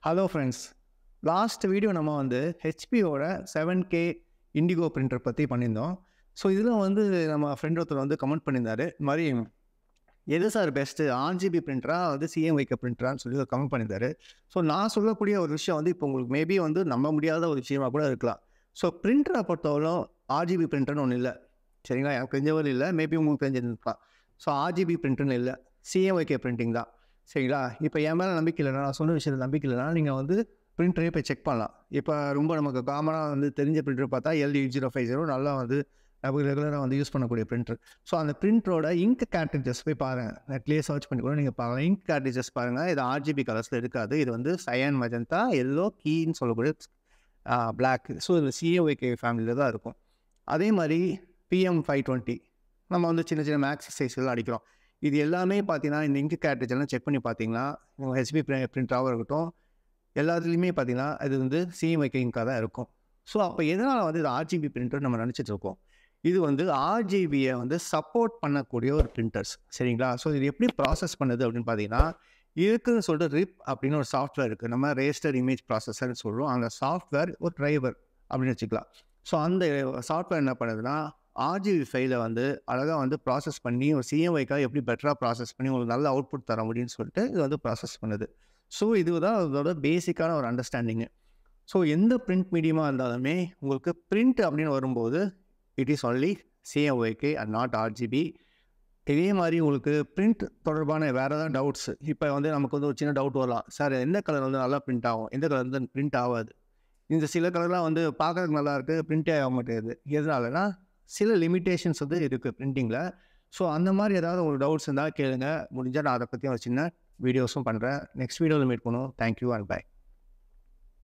hello friends last video நம்ம வந்து ஹெச்பியோட செவன் கே இண்டிகோ பிரிண்டர் பற்றி பண்ணியிருந்தோம் ஸோ இதில் வந்து நம்ம ஃப்ரெண்ட் ஒருத்தர் வந்து கமெண்ட் பண்ணியிருந்தாரு இந்த மாதிரி எது சார் பெஸ்ட்டு ஆர்ஜிபி பிரிண்டரா வந்து சிஎம் வைக்க பிரிண்டரான்னு சொல்லி ஒரு கமெண்ட் பண்ணியிருந்தாரு ஸோ நான் சொல்லக்கூடிய ஒரு விஷயம் வந்து இப்போ உங்களுக்கு மேபி வந்து நம்ப முடியாத ஒரு விஷயமா கூட இருக்கலாம் ஸோ பிரிண்டரை பொறுத்தவரைக்கும் ஆர்ஜிபி பிரிண்டர்னு ஒன்று இல்லை சரிங்களா எனக்கு தெரிஞ்சவரை இல்லை மேபி உங்களுக்கு தெரிஞ்சிருக்கலாம் ஸோ ஆர்ஜிபி பிரிண்டர்னு இல்லை சிஎம்ஒய்கே பிரிண்டிங் தான் சரிங்களா இப்போ என் மேலே நம்பிக்கை இல்லைனா நான் சொன்ன விஷயத்தில் நம்பிக்கை இல்லைனா நீங்கள் வந்து பிரிண்டரே போய் செக் பண்ணலாம் இப்போ ரொம்ப நமக்கு காமனாக வந்து தெரிஞ்ச பிரிண்டர் பார்த்தா எல்டி ஜீரோ ஃபைவ் ஜீரோ நல்லா வந்து நம்ம ரெகுலராக வந்து யூஸ் பண்ணக்கூடிய பிரிண்டர் ஸோ அந்த பிரிண்டரோட இங்க் கேட்ரிஜஸ் போய் பாருங்கள் நெட்லேயே சர்ச் பண்ணி கூட நீங்கள் பார்க்கலாம் இங்க் கேட்ரிஜஸ் பாருங்கள் இது ஆர்ஜிபி கலர்ஸில் இருக்காது இது வந்து சயன் மஜந்தா எல்லோ கீன்னு சொல்லக்கூடிய பிளாக் ஸோ இது சிஏஒய்கே ஃபேமிலியில் தான் இருக்கும் அதே மாதிரி பிஎம் ஃபைவ் டுவெண்ட்டி நம்ம வந்து சின்ன சின்ன மேக்ஸ் சைஸ்லாம் அடிக்கிறோம் இது எல்லாமே பார்த்தீங்கன்னா இந்த இங்க் கேட்ரேஜ் எல்லாம் செக் பண்ணி பார்த்தீங்கன்னா ஹெச்பி பிரிண்டராகவும் இருக்கட்டும் எல்லாத்துலேயுமே பார்த்தீங்கன்னா அது வந்து சிஎம்ஐகே இங்காக தான் இருக்கும் ஸோ அப்போ எதனால் வந்து இது ஆர்ஜிபி பிரிண்டர் நம்ம நினச்சிட்டு இருக்கோம் இது வந்து ஆர்ஜிபியை வந்து சப்போர்ட் பண்ணக்கூடிய ஒரு பிரிண்டர்ஸ் சரிங்களா ஸோ இது எப்படி ப்ராசஸ் பண்ணுது அப்படின்னு பார்த்தீங்கன்னா இருக்குன்னு சொல்லிட்டு ரிப் அப்படின்னு ஒரு சாஃப்ட்வேர் இருக்குது நம்ம ரெஜிஸ்டர் இமேஜ் ப்ராசஸர்னு சொல்கிறோம் அந்த சாஃப்ட்வேர் ஒரு டிரைவர் அப்படின்னு வச்சுக்கலாம் ஸோ அந்த சாஃப்ட்வேர் என்ன பண்ணுதுன்னா ஆர்ஜிபி ஃபைலை வந்து அழகாக வந்து ப்ராசஸ் பண்ணி ஒரு சிஎம்ஐக்காக எப்படி பெட்டராக ப்ராசஸ் பண்ணி உங்களுக்கு நல்ல அவுட்புட் தர முடியும்னு சொல்லிட்டு இது வந்து ப்ராசஸ் பண்ணுது ஸோ இதுதான் அதோட பேசிக்கான ஒரு அண்டர்ஸ்டாண்டிங்கு ஸோ எந்த பிரிண்ட் மீடியமாக இருந்தாலுமே உங்களுக்கு பிரிண்ட் அப்படின்னு வரும்போது it is only CMYK and not RGB இதே மாதிரி உங்களுக்கு பிரிண்ட் தொடர்பான வேறு ஏதாவது டவுட்ஸ் இப்போ வந்து நமக்கு வந்து ஒரு சின்ன டவுட் வரலாம் சார் எந்த கலர் வந்து நல்லா பிரிண்ட் ஆகும் எந்த கலர் வந்து பிரிண்ட் ஆகாது இந்த சில கலர்லாம் வந்து பார்க்கறதுக்கு நல்லா இருக்குது பிரிண்டே ஆக மாட்டேங்குது எதனாலனா சில லிமிட்டேஷன்ஸ் வந்து இருக்குது பிரிண்டிங்கில் ஸோ அந்த மாதிரி ஏதாவது ஒரு டவுட்ஸ் இருந்தால் கேளுங்க முடிஞ்சால் நான் அதை பற்றி ஒரு சின்ன வீடியோஸும் பண்ணுறேன் நெக்ஸ்ட் வீடியோவில் மீட் பண்ணுவோம் தேங்க்யூ அண்ட் பை